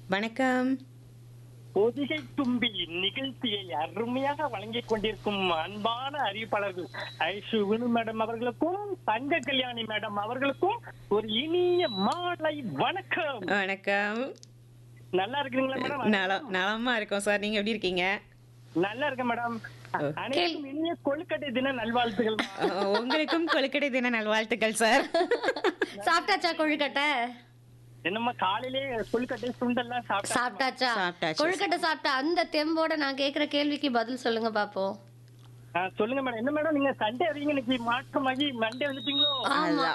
வணக்கம் பொதிகை தும்பி நிகழ்ச்சியை அருமையாக வழங்கிக் கொண்டிருக்கும் அன்பான அறிவிப்பாளர்கள் ஐஷுவினு மேடம் அவர்களுக்கும் தங்க கல்யாணி மேடம் அவர்களுக்கும் ஒரு இனிய மாலை வணக்கம் வணக்கம் நல்லா இருக்கிறீங்களா மேடம் நலம் நலமா இருக்கோம் சார் நீங்க எப்படி இருக்கீங்க நல்லா இருக்கேன் மேடம் அனைவருக்கும் இனிய கொழுக்கட்டை தின நல்வாழ்த்துகள் அஹ், உங்களுக்கும் கொழுக்கடை தின நல்வாழ்த்துக்கள் சார் சாப்பிட்டாச்சா கொழுக்கட்டை என்னம்மா காலையிலே கொழுக்கட்டை சுண்டெல்லாம் சாப்பிட்டா சாப்பிட்டாச்சா சாப்பிட்டாச்சு. கொழுக்கட்டை சாப்பிட்டா அந்த தெம்போட நான் கேக்குற கேள்விக்கு பதில் சொல்லுங்க பாப்போம் ஆ, சொல்லுங்க மேடம் என்ன மேடம் நீங்க சண்டே வரீங்க இன்னைக்கு மாற்றமாகி மண்டே வந்துட்டீங்களோ ஆமா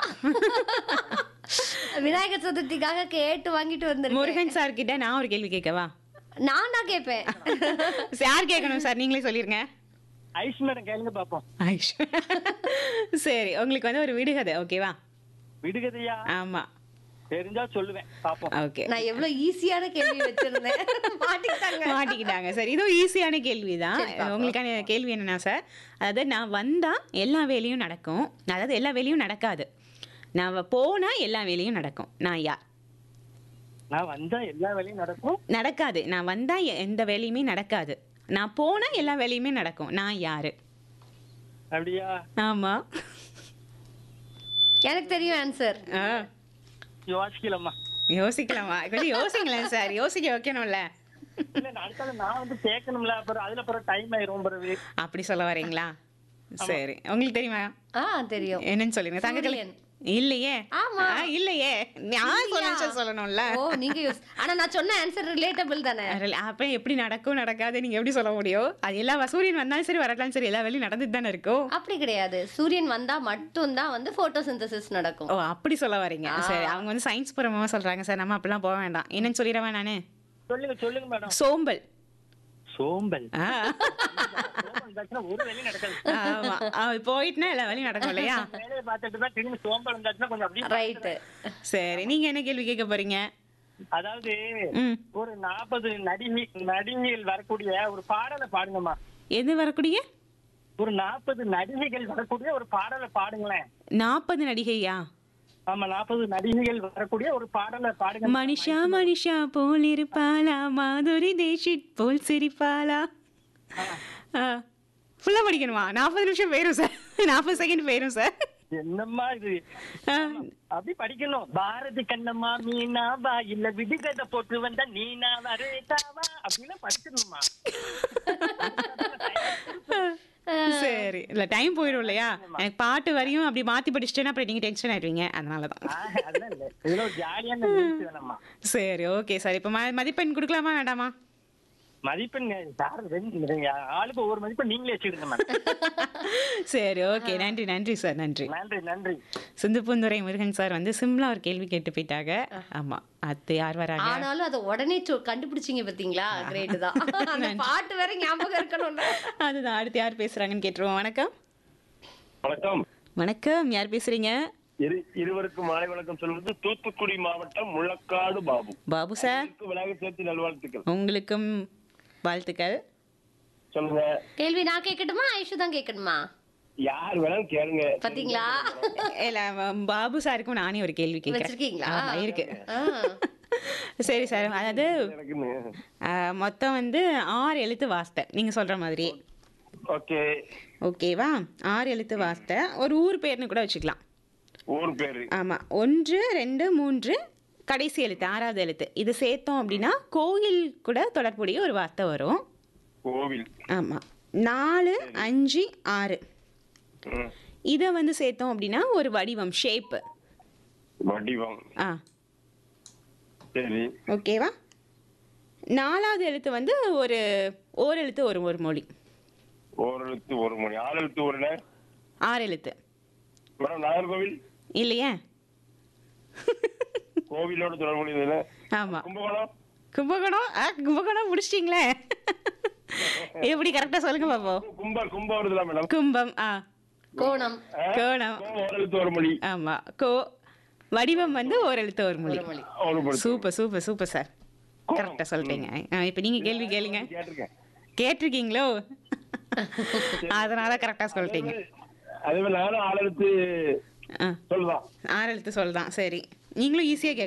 விநாயகர் சதுர்த்திக்காக கேட்டு வாங்கிட்டு வந்திருக்கேன் முருகன் சார் கிட்ட நான் ஒரு கேள்வி கேட்கவா நான் தான் கேட்பேன் யார் கேட்கணும் சார் நீங்களே சொல்லிருங்க ஐஸ் மேடம் கேளுங்க பாப்போம் ஐஷ். சரி உங்களுக்கு வந்து ஒரு விடுகதை ஓகேவா விடுகதையா ஆமா தெரிஞ்சா சொல்லுவேன் பாப்போம் ஓகே நான் எவ்வளவு ஈஸியான கேள்வி வச்சிருந்தேன் மாட்டிக்கிட்டாங்க மாட்டிக்கிட்டாங்க சார் இதுவும் ஈஸியான கேள்வி தான் சரி, பாப்போம். உங்களுக்கான கேள்வி என்னன்னா சார் அதாவது நான் வந்தா எல்லா வேலையும் நடக்கும் அதாவது எல்லா வேலையும் நடக்காது நான் வ- போனா எல்லா வேலையும் நடக்கும் நான் யார் நான் வந்தா எல்லா வேலையும் நடக்கும் நடக்காது நான் வந்தா எ- எந்த வேலையுமே நடக்காது நான் போனா எல்லா வேலையுமே நடக்கும் நான் யாரு அப்படியா ஆமா எனக்கு தெரியும் ஆன்சர் ஆ, யோசிக்கலம்மா யோசிக்கலாமா கொஞ்சம் யோசிங்களேன் சார் யோசிக்க வைக்கணும்ல இல்ல நான் அடுத்தது நான் வந்து கேட்கணும்ல அப்புறம் அதுல அப்புறம் டைம் ஆயிரும் பிறகு அப்படி சொல்ல வரீங்களா சரி உங்களுக்கு தெரியுமா ஆ தெரியும் என்னன்னு சொல்லுங்க தங்கக்கல் சூரியன். இல்லையே ஆமா. ஆ, இல்லையே நான் சொல்ல சொல்லணும்ல ஓ நீங்க யோசி ஆனா நான் சொன்ன ஆன்சர் ரிலேட்டபிள் தானே அதில் அப்ப எப்படி நடக்கும் நடக்காது நீங்க எப்படி சொல்ல முடியும் அது எல்லா சூரியன் வந்தாலும் சரி வரட்டாலும் சரி எல்லா வேலையும் நடந்துட்டு தானே இருக்கும் அப்படி கிடையாது சூரியன் வந்தா மட்டும்தான் வந்து போட்டோசிந்தசிஸ் நடக்கும் ஓ அப்படி சொல்ல வரீங்க சரி அவங்க வந்து சயின்ஸ் புறமா சொல்றாங்க சார் நம்ம அப்படிலாம் போக வேண்டாம் என்னன்னு சொல்லிடவா நானு சொல்லுங்க சொல்லுங்க மேடம் சோம்பல் சோம்பல் ஆ, சோம்பல் இருந்தாச்சுன்னா ஒரு வேலையும் நடக்காது ஆமா அது போயிட்டுனா எல்லா வேலையும் நடக்கும் இல்லையா வேலையை பார்த்துட்டு தான் திரும்பி சோம்பல் இருந்தாச்சுன்னா கொஞ்சம் அப்படியே ரைட்டு சரி நீங்க என்ன கேள்வி கேட்க போறீங்க அதாவது ம் ஒரு நாற்பது நடிகை நடிகைகள் வரக்கூடிய ஒரு பாடலை பாடுங்கம்மா எது வரக்கூடிய ஒரு நாற்பது நடிகைகள் வரக்கூடிய ஒரு பாடலை பாடுங்களேன் நாற்பது நடிகையா ஆமா நாற்பது நடிகைகள் வரக்கூடிய ஒரு பாடலை பாடுங்க மனிஷா மனிஷா போல் இருப்பாளா மாதுரி தீட்சித் போல் சிரிப்பாளா ஃபுல்லா படிக்கணுமா நாற்பது நிமிஷம் போயிரும் சார் நாற்பது செகண்ட் போயிரும் சார் என்னம்மா இது அப்படி படிக்கணும் பாரதி கண்ணம்மா மீனாவா இல்ல விடுகதை போட்டு வந்த நீனா வரேதாவா அப்படின்னு படிக்கணுமா சரி இல்ல டைம் போயிடும் இல்லையா எனக்கு பாட்டு வரையும் அப்படி மாத்தி படிச்சிட்டேன்னா அப்புறம் நீங்க டென்ஷன் ஆயிடுவீங்க அதனால தான் ஆஹ், அதெல்லாம் இல்ல இதுல ஒரு ஜாலியான நிகழ்ச்சி வேணாம்மா சரி ஓகே சார் இப்போ ம மதிப்பெண் கொடுக்கலாமா வேண்டாமா மதிப்பெண் சார் ரெண்டு ஆளுக்கு ஒவ்வொரு மதிப்பெண் நீங்களே வச்சுக்கிடுங்க மேடம் சரி ஓகே நன்றி நன்றி சார் நன்றி நன்றி நன்றி சிந்துப்புந்துரை முருகன் சார் வந்து சிம்லா ஒரு கேள்வி கேட்டு போயிட்டாங்க ஆமா அது யார் வராங்க ஆனாலும் அதை உடனே சொ- கண்டுபிடிச்சீங்க பாத்தீங்களா கிரேட் தான் அந்த பாட்டு வேற ஞாபகம் இருக்கணும்ல அதுதான் அடுத்து யார் பேசுறாங்கன்னு கேட்டுருவோம் வணக்கம் வணக்கம் வணக்கம் யார் பேசுறீங்க இரு இருவருக்கும் மாலை வணக்கம் சொல்வது தூத்துக்குடி மாவட்டம் முள்ளக்காடு பாபு பாபு சார் உங்களுக்கு விநாயகர் சேர்த்து நல்வாழ்த்துக்கள் உங்களுக்கும் வாழ்த்துக்கள் சொல்லுங்க கேள்வி நான் கேட்கட்டுமா ஐஷு தான் கேட்கணுமா யார் வேணாலும் கேளுங்க பாத்தீங்களா இல்ல ம- பாபு சாருக்கும் நானே ஒரு கேள்வி கேட்கிறேன் வச்சிருக்கீங்களா ஆமா, இருக்கு ஆ. சரி சார் அதாவது எனக்குன்னு ஆஹ், மொத்தம் வந்து ஆறு எழுத்து வார்த்தை நீங்க சொல்ற மாதிரி ஓகே ஓகேவா ஆறு எழுத்து வார்த்தை ஒரு ஊர் பேர்னு கூட வச்சுக்கலாம் ஊர் பேரு ஆமா ஒன்று ரெண்டு மூன்று கடைசி எழுத்து ஆறாவது எழுத்து இது சேர்த்தோம் அப்படின்னா கோயில் கூட தொடர்புடைய ஒரு வார்த்தை வரும் கோவில் ஆமா நாலு அஞ்சு ஆறு ம். இதை வந்து சேர்த்தோம் அப்படின்னா ஒரு வடிவம் ஷேப்பு வடிவம் ஆ சரி ஓகேவா நாலாவது எழுத்து வந்து ஒரு ஓர் எழுத்து ஒரு ஒரு மொழி ஒரு எழுத்து ஒரு மணி ஆறு எழுத்து ஒரு நே- ஆறு எழுத்து மேடம் நாகர்கோவில் இல்லையே கோவிலோட தொடர்புடையது ஆமா கும்பகோணம் கும்பகோணம் ஆ கும்பகோணம் முடிச்சிட்டிங்களே எப்படி கரெக்டாக சொல்லுங்க பாப்போம் கும்ப கும்ப வருதுல மேடம் கும்பம் ஆ கோணம் கோணம் கோவம் ஒரு எழுத்து ஒரு மொழி ஆமா கோ வடிவம் வந்து ஒரு எழுத்து ஒரு மொழி ஒரு மொழி சூப்பர் சூப்பர் சூப்பர் சார் கரெக்டாக சொல்லிட்டீங்க ஆ, இப்போ நீங்கள் கேள்வி கேளுங்க கேட்டிருக்கேன் கேட்டிருக்கீங்களோ அதனால கரெக்டாக சொல்லிட்டீங்க அதே மாதிரி நானும் ஆறு எழுத்து ஆ சொல்லுதான் ஆறு எழுத்து சொல்லுதான் சரி நீங்களும் ஈஸியாக